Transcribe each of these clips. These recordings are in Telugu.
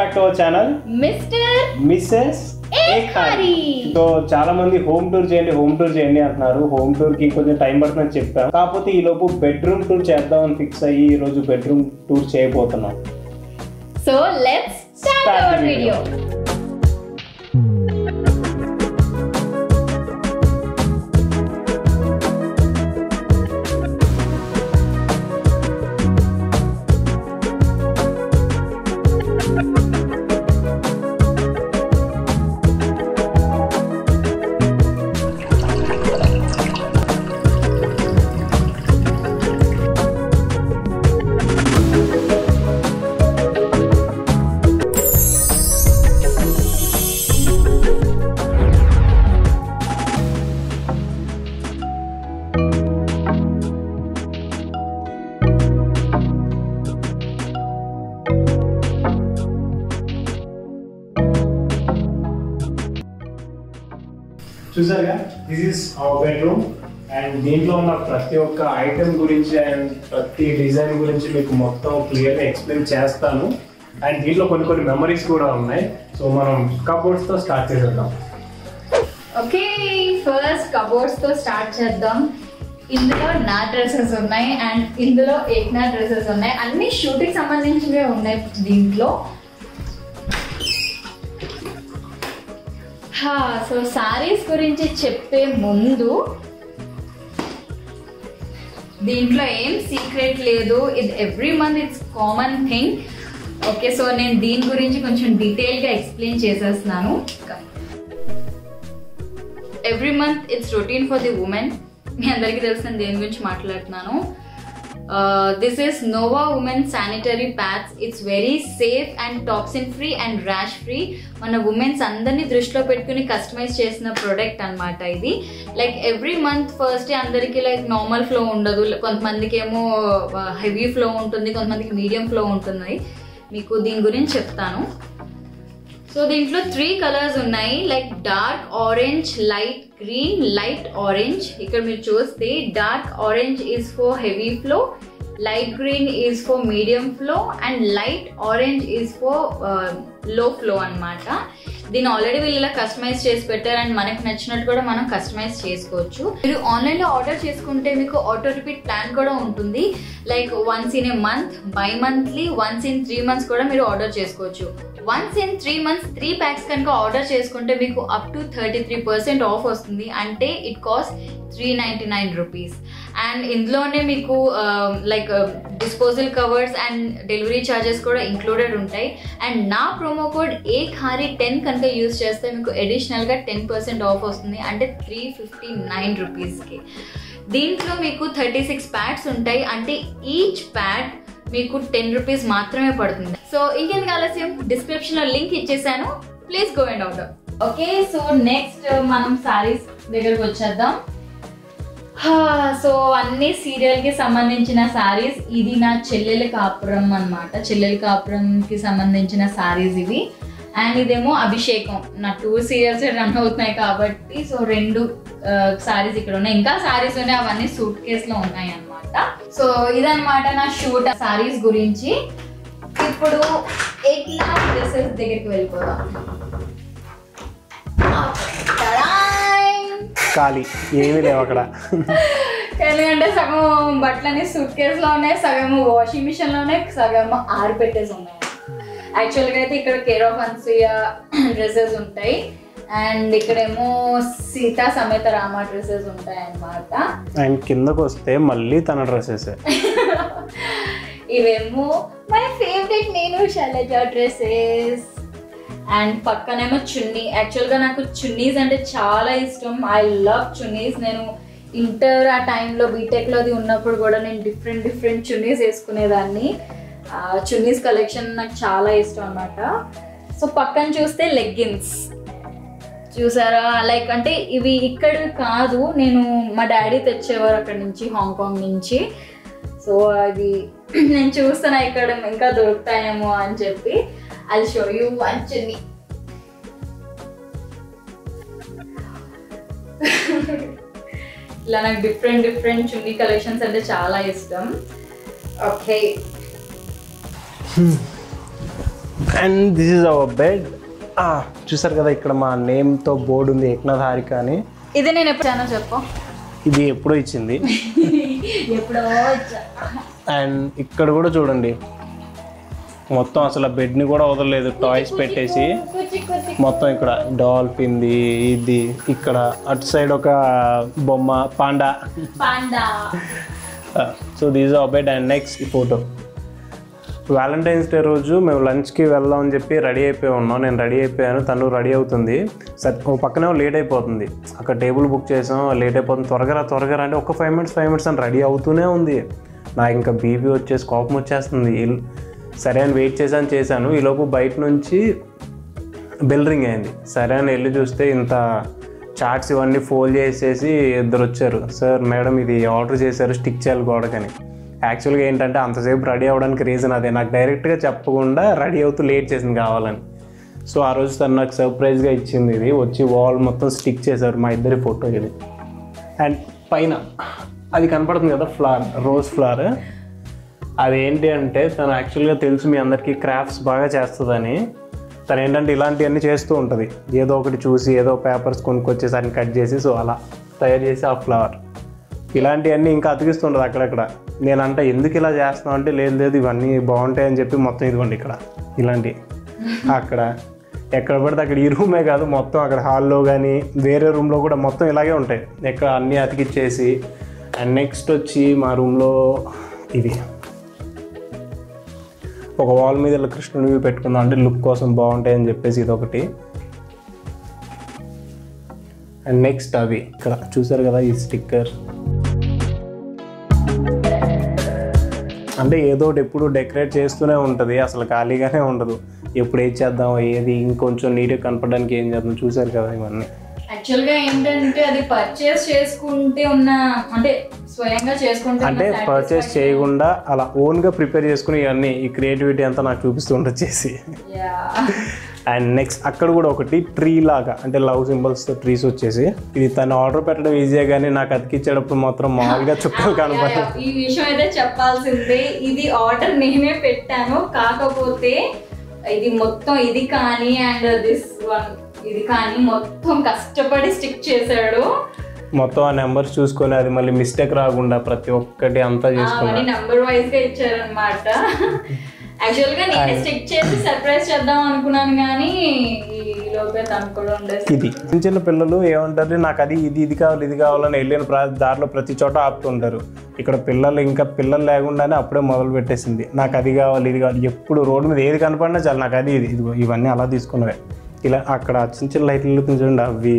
Back to our channel Mr Mrs ఏఖారి. సో చాలా మంది హోమ్ టూర్ చేయండి హోమ్ టూర్ చేయండి అంటున్నారు హోమ్ టూర్ కి కొంచెం టైం పడుతుందని చెప్పాం కాకపోతే ఈ లోపు బెడ్రూమ్ టూర్ చేద్దామని ఫిక్స్ అయ్యి ఈ రోజు బెడ్రూమ్ టూర్ చేయబోతున్నాం so let's start Start the our video. Video చూసారుగా this is our bedroom and దీంట్లో ఉన్న ప్రతి ఒక్క ఐటెం గురించి అండ్ ప్రతి డిజైన్ గురించి మీకు మొత్తం క్లియర్గా ఎక్స్ప్లెయిన్ చేస్తాను అండ్ దీంట్లో కొన్ని కొన్ని మెమరీస్ కూడా ఉన్నాయి సో మనం కబోర్డ్స్ తో స్టార్ట్ చేసేద్దాం ఓకే ఫస్ట్ కబోర్డ్స్ తో స్టార్ట్ చేద్దాం ఇందులో నా డ్రెస్సెస్ ఉన్నాయి అండ్ ఇందులో ఏక్నా డ్రెస్సెస్ ఉన్నాయి అన్ని షూటింగ్ సంబంధించినవే ఉన్నాయి దీంట్లో సో సారీస్ గురించి చెప్పే ముందు దీంట్లో ఏం సీక్రెట్ లేదు ఇది every month it's common thing okay so నేను దీని గురించి కొంచెం డీటెయిల్గా ఎక్స్ప్లెయిన్ చేసేస్తున్నాను every month it's routine for the women మీ అందరికీ తెలుసు నేను దేని గురించి మాట్లాడుతున్నాను this is Nova women sanitary pads it's very safe and toxin free and rash free మన ఉమెన్స్ అందరినీ దృష్టిలో పెట్టుకుని కస్టమైజ్ చేసిన ప్రోడక్ట్ అన్నమాట ఇది లైక్ ఎవ్రీ మంత్ ఫస్ట్ అందరికీ లైక్ నార్మల్ ఫ్లో ఉండదు కొంతమందికి ఏమో హెవీ ఫ్లో ఉంటుంది కొంతమందికి మీడియం ఫ్లో ఉంటుంది మీకు దీని గురించి చెప్తాను సో దీంట్లో త్రీ కలర్స్ ఉన్నాయి like dark orange light green light orange ఇక్కడ మీరు చూస్తే dark orange is for heavy flow light green is for medium flow and light orange is for low flow అన్నమాట దీన్ని ఆల్రెడీ వీళ్ళు ఇలా కస్టమైజ్ చేసి పెట్టారు అండ్ మనకి నచ్చినట్టు కూడా మనం కస్టమైజ్ చేసుకోవచ్చు మీరు ఆన్లైన్లో ఆర్డర్ చేసుకుంటే మీకు ఆటో రిపీట్ ప్లాన్ కూడా ఉంటుంది like once in a month bi monthly once in three months కూడా మీరు ఆర్డర్ చేసుకోవచ్చు once in three months three packs కనుక ఆర్డర్ చేసుకుంటే మీకు up to thirty three percent off వస్తుంది అంటే it cost three ninety nine rupees and ఇందులోనే మీకు like disposal covers and delivery charges కూడా ఇంక్లూడెడ్ ఉంటాయి అండ్ నా ప్రోమో కోడ్ ఏక్ హారి టెన్ కనుక యూస్ చేస్తే మీకు అడిషనల్గా టెన్ పర్సెంట్ ఆఫ్ వస్తుంది అంటే త్రీ ఫిఫ్టీ నైన్ రూపీస్కి దీంట్లో మీకు థర్టీ సిక్స్ ప్యాడ్స్ ఉంటాయి అంటే ఈచ్ ప్యాడ్ మీకు టెన్ రూపీస్ మాత్రమే పడుతుంది సో ఇంకెందుకు ఆలస్యం డిస్క్రిప్షన్ లో లింక్ ఇచ్చేసాను please go and order okay so next మనం సారీస్ దగ్గరకు వచ్చేద్దాం సో అన్ని సీరియల్ కి సంబంధించిన సారీస్ ఇది నా చెల్లెల కాపురం అన్నమాట చెల్లెల కాపురం కి సంబంధించిన సారీస్ ఇవి అండ్ ఇదేమో అభిషేకం నా టూ సీరియల్స్ రన్ అవుతున్నాయి కాబట్టి సో రెండు సారీస్ ఇక్కడ ఉన్నాయి ఇంకా సారీస్ ఉన్నాయి అవన్నీ సూట్ కేస్ లో ఉన్నాయి అన్నమాట సో ఇదన్నమాట నా షూట్ సారీస్ గురించి ఇప్పుడు ఎట్లా డ్రెస్సెస్ దగ్గరికి వెళ్ళిపోదాం తడాయ్! ఖాళీ ఏమీ లేవు అక్కడ ఎందుకంటే సగం బట్టలన్నీ సూట్ కేసులో ఉన్నాయి సగం వాషింగ్ మిషన్ లో ఉన్నాయి సగం ఆరిపెట్టేసి ఉన్నాయి యాక్చువల్గా అయితే ఇక్కడ కేర్ ఆఫ్ అన్సూయ డ్రెస్సెస్ ఉంటాయి అండ్ ఇక్కడేమో సీతా సమేత రామ డ్రెస్సెస్ ఉంటాయి అన్నమాట అండ్ కిందకు వస్తే మళ్ళీ తన డ్రెస్సెస్ ఇవేమో మై ఫేవరెట్ నేను శైలజ డ్రెస్సెస్ అండ్ పక్కనేమో చున్నీ యాక్చువల్గా నాకు చున్నీస్ అంటే చాలా ఇష్టం ఐ లవ్ చున్నీస్ నేను ఇంటర్ ఆ టైంలో బీటెక్లో అది ఉన్నప్పుడు కూడా నేను డిఫరెంట్ డిఫరెంట్ చున్నీస్ వేసుకునేదాన్ని చున్నీస్ కలెక్షన్ నాకు చాలా ఇష్టం అన్నమాట సో పక్కన చూస్తే లెగ్గిన్స్ చూసారా లైక్ అంటే ఇవి ఇక్కడ కాదు నేను మా డాడీ తెచ్చేవారు అక్కడ నుంచి హాంకాంగ్ నుంచి సో అది నేను చూస్తున్నా ఇక్కడ ఇంకా దొరుకుతాయేమో అని చెప్పి అది షో యూ వంచుని ఇలా నాకు డిఫరెంట్ డిఫరెంట్ చున్నీ కలెక్షన్స్ అంటే చాలా ఇష్టం okay and this is our bed చూసారు కదా ఇక్కడ మా నేమ్తో బోర్డు ఉంది ఏక్నాథ్ హారిక అని ఇది నేను ఎప్పుడు చానో చెప్పు ఇది ఎప్పుడో ఇచ్చింది ఎప్పుడో వచ్చా అండ్ ఇక్కడ కూడా చూడండి మొత్తం అసలు ఆ బెడ్ని కూడా వదలలేదు టాయ్స్ పెట్టేసి కుచి కుచి మొత్తం ఇక్కడ డాల్ఫిన్ది ఇది ఇక్కడ అటు సైడ్ ఒక బొమ్మ panda panda so these are bed and next ఈ ఫోటో వ్యాలంటైన్స్ డే రోజు మేము లంచ్కి వెళ్దాం అని చెప్పి రెడీ అయిపోయి ఉన్నాం నేను రెడీ అయిపోయాను తను రెడీ అవుతుంది సరే ఓ పక్కనే లేట్ అయిపోతుంది అక్కడ టేబుల్ బుక్ చేసాం లేట్ అయిపోతుంది త్వరగా రా, త్వరగా రా అంటే ఒక ఫైవ్ మినిట్స్ ఫైవ్ మినిట్స్ అని రెడీ అవుతూనే ఉంది నాకు ఇంకా బీపీ వచ్చేసి కోపం వచ్చేస్తుంది ఇల్- సరే అని వెయిట్ చేశాను చేశాను ఈలోపు బయట నుంచి బెల్ రింగ్ అయింది సరే అని వెళ్ళి చూస్తే ఇంత చార్ట్స్ ఇవన్నీ ఫోల్డ్ చేసేసి ఇద్దరు వచ్చారు సార్ మేడం ఇది ఆర్డర్ చేశారు స్టిక్ చేయాలి గోడకని యాక్చువల్గా ఏంటంటే అంతసేపు రెడీ అవ్వడానికి రీజన్ అదే నాకు డైరెక్ట్గా చెప్పకుండా రెడీ అవుతూ లేట్ చేసింది కావాలని సో ఆ రోజు తను నాకు సర్ప్రైజ్గా ఇచ్చింది ఇది వచ్చి వాల్ మొత్తం స్టిక్ చేశారు మా ఇద్దరి ఫోటో ఇది అండ్ పైన అది కనపడుతుంది కదా ఫ్లవర్ రోజ్ ఫ్లవర్ అదేంటి అంటే తను యాక్చువల్గా తెలుసు మీ అందరికీ క్రాఫ్ట్స్ బాగా చేస్తుందని తను ఏంటంటే ఇలాంటివన్నీ చేస్తూ ఉంటుంది ఏదో ఒకటి చూసి ఏదో పేపర్స్ కొనుక్కొచ్చేసి దాన్ని కట్ చేసి సో అలా తయారు చేసి ఆ ఫ్లవర్ ఇలాంటివన్నీ ఇంకా అతికిస్తుంటుంది అక్కడక్కడ నేనంట ఎందుకు ఇలా చేస్తున్నావు అంటే లేదు లేదు ఇవన్నీ బాగుంటాయని చెప్పి మొత్తం ఇదిగోండి ఇక్కడ ఇలాంటి అక్కడ ఎక్కడ పడితే అక్కడ ఈ రూమే కాదు మొత్తం అక్కడ హాల్లో కానీ వేరే రూమ్లో కూడా మొత్తం ఇలాగే ఉంటాయి ఎక్కడ అన్నీ అతికిచ్చేసి అండ్ నెక్స్ట్ వచ్చి మా రూమ్లో ఇవి ఒక వాల్ మీద ఇలా కృష్ణుడివి పెట్టుకుందాం అంటే లుక్ కోసం బాగుంటాయని చెప్పేసి ఇదొకటి అండ్ నెక్స్ట్ అవి ఇక్కడ చూసారు కదా ఈ స్టిక్కర్ అంటే ఏదో ఒకటి ఎప్పుడు డెకరేట్ చేస్తూనే ఉంటుంది అసలు ఖాళీగానే ఉండదు ఎప్పుడు ఏది చేద్దాం ఏది ఇంకొంచెం నీట్గా కనపడడానికి ఏం చేద్దాం చూసారు కదా ఇవన్నీ యాక్చువల్ గా ఏంటంటే అది పర్చేస్ చేసుకుంటే ఉన్న అంటే స్వయంగా చేసుకుంటే ఉన్న అంటే పర్చేస్ చేయకుండా అలా ఓన్గా ప్రిపేర్ చేసుకుని ఇవన్నీ ఈ క్రియేటివిటీ అంతా నాకు చూపిస్తూ ఉంటుంది చేసి Yeah. అండ్ నెక్స్ట్ అక్కడ కూడా ఒకటి ట్రీ లాగా అంటే లవ్ సింబల్స్తో ట్రీస్ వచ్చేసి ఇది తను ఆర్డర్ పెట్టడం ఈజీగా కానీ నాకు అతికిచ్చేటప్పుడు మాత్రం మామూలుగా చుక్కలు కనపడ Yeah, yeah. ఈ విషయం అయితే చెప్పాల్సిందే ఇది ఆర్డర్ నేనే పెట్టాను కాకపోతే ఇది మొత్తం ఇది కానీ అండ్ దిస్ వన్ ఇది కానీ మొత్తం కష్టపడి స్టిక్ చేశాడు మొత్తం ఆ నెంబర్స్ చూసుకొని అది మళ్ళీ మిస్టేక్ రాకుండా ప్రతి ఒక్కటి అంతా చేసుకున్నా అవన్నీ నంబర్ వైజ్ గా ఇచ్చారనమాట యాక్చువల్ గా నేను స్టిక్ చేసి సర్ప్రైజ్ చేద్దాం అనుకున్నాను కానీ ఈ లోపే తను కూడా ఉండేసి ఇది చిన్న చిన్న పిల్లలు ఏమంటారు నాకు అది ఇది ఇది కావాలి ఇది కావాలని వెళ్ళిన ప్రా- దారిలో ప్రతి చోట ఆపుతుంటారు ఇక్కడ పిల్లలు ఇంకా పిల్లలు లేకుండానే అప్పుడే మొదలు పెట్టేసింది నాకు అది కావాలి ఇది కావాలి ఎప్పుడు రోడ్డు మీద ఏది కనపడినా చాలు నాకు అది ఇది ఇదిగో ఇవన్నీ అలా తీసుకున్నవే ఇలా అక్కడ చిన్న చిన్న లైట్లు చూడండి అవి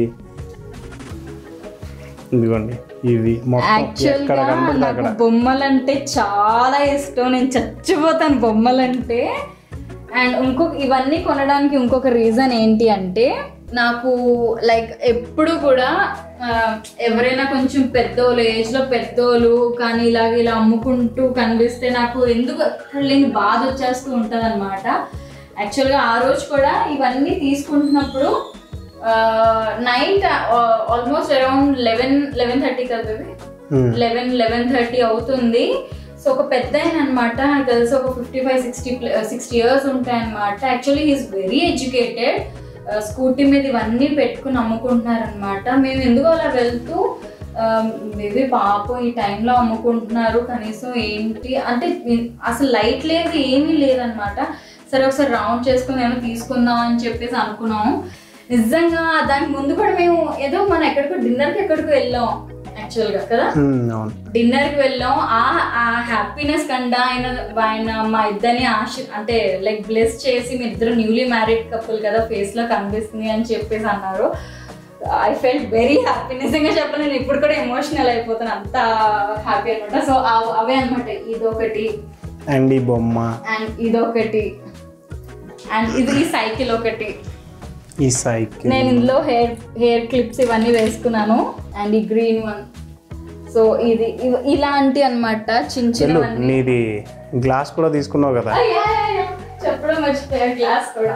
ఇదిగోండి ఇవి మొత్తం యాక్చువల్ ఎక్కడ గా కనపడితే నాకు అక్కడ బొమ్మలంటే చాలా ఇష్టం నేను చచ్చిపోతాను బొమ్మలంటే అండ్ ఇంకొక ఇవన్నీ కొనడానికి ఇంకొక రీజన్ ఏంటి అంటే నాకు లైక్ ఎప్పుడు కూడా ఆ, ఎవరైనా కొంచెం పెద్దోళ్ళు ఏజ్ లో పెద్దోళ్ళు కానీ ఇలాగ ఇలా అమ్ముకుంటూ కనిపిస్తే నాకు ఎందుకు అక్కడ లేని బాధ వచ్చేస్తూ ఉంటుంది అనమాట యాక్చువల్గా ఆ రోజు కూడా ఇవన్నీ తీసుకుంటున్నప్పుడు night almost around eleven eleven thirty కదా Hmm. లెవెన్ లెవెన్ థర్టీ అవుతుంది సో ఒక పెద్ద ఆయన అనమాట నాకు తెలిసి ఒక fifty five sixty sixty years ఉంటాయి అనమాట actually he's very educated Scooty మీద ఇవన్నీ పెట్టుకుని అమ్ముకుంటున్నారు అనమాట మేము ఎందుకు అలా వెళ్తూ మేబీ పాపం ఈ టైంలో అమ్ముకుంటున్నారు కనీసం ఏంటి అంటే ఇ- అసలు లైట్ లేదు ఏమీ లేదనమాట సరే ఒకసారి రౌండ్ చేసుకుని ఏమైనా తీసుకుందాం అని చెప్పేసి అనుకున్నాము నిజంగా దానికి ముందు కూడా మేము ఏదో మనం ఎక్కడికో డిన్నర్కి ఎక్కడికో వెళ్ళాం యాక్చువల్గా కదా Hmm, అవును డిన్నర్ కి వెళ్ళాం ఆ ఆ హ్యాపీనెస్ కండా ఆయన ఆయన మా ఇద్దరిని ఆశ అంటే లైక్ బ్లెస్ చేసి మీ ఇద్దరు న్యూలీ మ్యారీడ్ కపుల్ కదా ఫేస్ లో కనిపిస్తుంది అని చెప్పేసి అన్నారు ఐ ఫెల్ట్ వెరీ హ్యాపీ నిజంగా చెప్పాలి నేను ఇప్పుడు కూడా ఎమోషనల్ అయిపోతాను అంత హ్యాపీ అనమాట సో అవే అనమాట ఇదొకటి అండ్ ఈ బొమ్మ అండ్ ఇదొకటి అండ్ ఇది ఈ సైకిల్ ఒకటి ఈ సైకిల్ నేను ఇందులో హెయిర్ హెయిర్ క్లిప్స్ ఇవన్నీ వేసుకున్నాను అండ్ ఈ గ్రీన్ వన్ సో ఇది ఇవ- ఇలాంటి అన్నమాట చిన్న చెల్లు చిన్నవన్నీ నీది గ్లాస్ కూడా తీసుకున్నావు కదా అయ్యో, అయ్యో, చెప్పడం మర్చిపోయా గ్లాస్ కూడా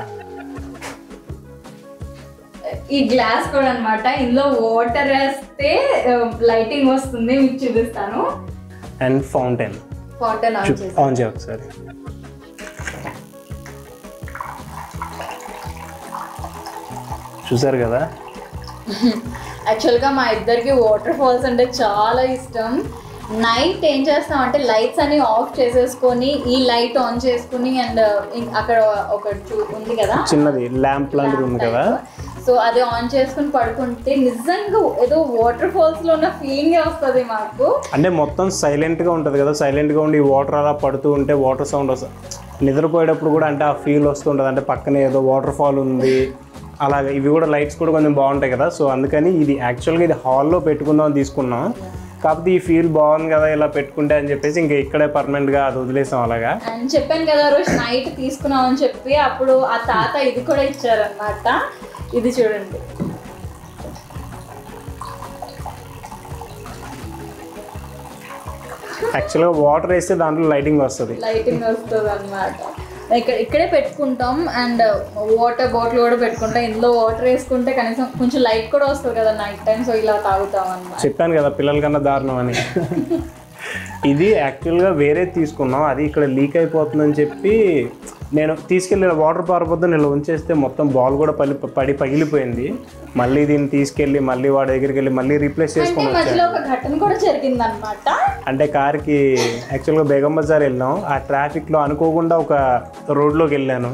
ఈ గ్లాస్ కూడా అన్నమాట ఇందులో వాటర్ వేస్తే లైటింగ్ వస్తుంది మీకు చూపిస్తాను అండ్ ఫౌంటైన్ వాటర్ ఆన్ చేసి ఆన్ చేయ ఒకసారి చూసారు కదా యాక్చువల్గా మా ఇద్దరికి వాటర్ ఫాల్స్ అంటే చాలా ఇష్టం నైట్ ఏం చేస్తాం అంటే లైట్స్ అన్ని ఆఫ్ చేసేసుకొని ఈ లైట్ ఆన్ చేసుకుని అండ్ అక్కడ ఒక చూ- ఉంది కదా చిన్నది ల్యాంప్ లాంటిది ఉంది కదా సో అది ఆన్ చేసుకుని పడుకుంటే నిజంగా ఏదో వాటర్ ఫాల్స్ లో ఉన్న ఫీలింగ్ వస్తుంది మాకు అంటే మొత్తం సైలెంట్గా ఉంటుంది కదా సైలెంట్గా ఉండి వాటర్ అలా పడుతూ ఉంటే వాటర్ సౌండ్ వస్తుంది నిద్రపోయేటప్పుడు కూడా అంటే ఆ ఫీల్ వస్తుంటుంది అంటే పక్కనే ఏదో వాటర్ ఫాల్ ఉంది అలాగే ఇవి కూడా లైట్స్ కూడా కొంచెం బాగుంటాయి కదా సో అందుకని ఇది యాక్చువల్గా ఇది హాల్లో పెట్టుకుందాం అని తీసుకున్నాం కాకపోతే ఈ ఫీల్ బాగుంది కదా ఇలా పెట్టుకుంటే అని చెప్పేసి ఇంకా ఇక్కడే పర్మనెంట్గా అది వదిలేసాం అలాగా అండ్ చెప్పాను కదా రోజు నైట్ తీసుకున్నాం అని చెప్పి అప్పుడు ఆ తాత ఇది కూడా ఇచ్చారనమాట ఇది చూడండి యాక్చువల్గా వాటర్ వేస్తే దాంట్లో లైటింగ్ వస్తుంది లైటింగ్ వస్తుంది అనమాట ఇక్కడ ఇక్కడే పెట్టుకుంటాం అండ్ వాటర్ బాటిల్ కూడా పెట్టుకుంటాం ఇందులో వాటర్ వేసుకుంటే కనీసం కొంచెం లైట్ కూడా వస్తుంది కదా నైట్ టైం సో ఇలా తాగుతాం అనమాట చెప్పాను కదా పిల్లల కన్నా దారుణం అని ఇది యాక్చువల్గా వేరే తీసుకున్నాం అది ఇక్కడ లీక్ అయిపోతుందని చెప్పి నేను తీసుకెళ్ళి వాటర్ పారిపోతే నేను ఉంచేస్తే మొత్తం బాల్ కూడా పడి పడి పగిలిపోయింది మళ్ళీ దీన్ని తీసుకెళ్ళి మళ్ళీ వాడి దగ్గరికి వెళ్ళి మళ్ళీ రీప్లేస్ అంటే చేసుకొని వచ్చాను మధ్యలో ఒక ఘటన కూడా జరిగిందనమాట అంటే కార్కి యాక్చువల్గా బేగం బజార్ వెళ్ళాం ఆ ట్రాఫిక్లో అనుకోకుండా ఒక రోడ్లోకి వెళ్ళాను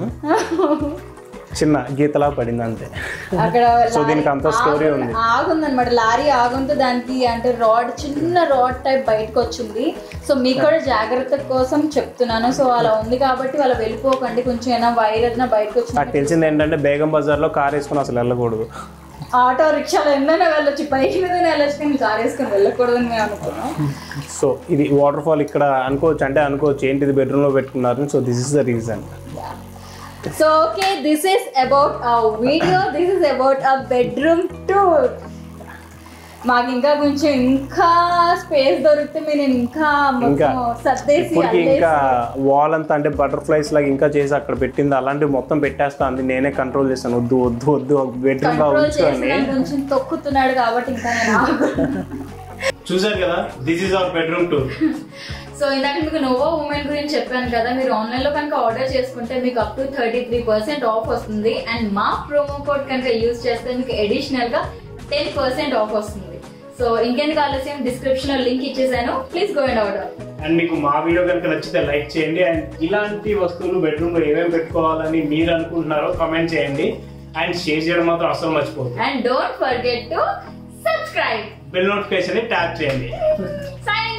చిన్న గీతలా పడింది అంతే అక్కడ సో దీనికి అంత స్టోరీ ఉంది ఆగుందనమాట లారీ ఆగుంటే దానికి అంటే రాడ్ చిన్న రాడ్ టైప్ బయటకు వచ్చింది సో మీకు కూడా జాగ్రత్త కోసం చెప్తున్నాను సో అలా ఉంది కాబట్టి వాళ్ళు వెళ్ళిపోకండి కొంచెం ఏమైనా వైర్ ఏదైనా బయటకు వచ్చింది నాకు తెలిసింది ఏంటంటే బేగం బజార్లో కార్ వేసుకుని అసలు వెళ్ళకూడదు ఆటో రిక్షాలో ఎన్నైనా వెళ్ళొచ్చు బైక్ మీద వెళ్ళొచ్చు కానీ కార్ వేసుకొని వెళ్ళకూడదని మేము అనుకున్నాం సో ఇది వాటర్ ఫాల్ ఇక్కడ అనుకోవచ్చు అంటే అనుకోవచ్చు ఏంటి ఇది బెడ్రూమ్లో పెట్టుకున్నారు so this is the reason so okay this is about a video this is about a bedroom tour మాకు ఇంకా కొంచెం ఇంకా స్పేస్ దొరికితే మీరు ఇంకా ఇంకా మొత్తం సర్దేసి ఇప్పటికి అల్లేసి ఇంకా వాల్ అంతా అంటే బటర్ఫ్లైస్ లాగా ఇంకా చేసి అక్కడ పెట్టింది అలాంటివి మొత్తం పెట్టేస్తా అంది నేనే కంట్రోల్ చేస్తాను వద్దు వద్దు వద్దు బెడ్రూమ్ లో కంట్రోల్ ఉంచు అని చేసిన కొంచెం తొక్కుతున్నాడు కాబట్టి ఇంకా నేను ఆగను. చూసారు కదా this is our bedroom tour so ఇందాక మీకు నోవా ఉమెన్ గురించి చెప్పాను కదా మీరు ఆన్లైన్ లో కనుక ఆర్డర్ చేసుకుంటే మీకు up to thirty three percent off వస్తుంది అండ్ మా ప్రోమో కోడ్ కనుక యూజ్ చేస్తే మీకు అడిషనల్ గా టెన్ పర్సెంట్ ఆఫ్ వస్తుంది సో ఇంకెందుకు ఆలస్యం డిస్క్రిప్షన్ లో లింక్ ఇచ్చేసాను please go and order and మీకు మా వీడియో కనుక నచ్చితే లైక్ చేయండి అండ్ ఇలాంటి వస్తువులు బెడ్రూమ్ లో ఏమేమి పెట్టుకోవాలని మీరు అనుకుంటున్నారో కామెంట్ చేయండి అండ్ షేర్ చేయడం మాత్రం అసలు మర్చిపోతుంది and don't forget to subscribe bell notification tap చేయండి సైన్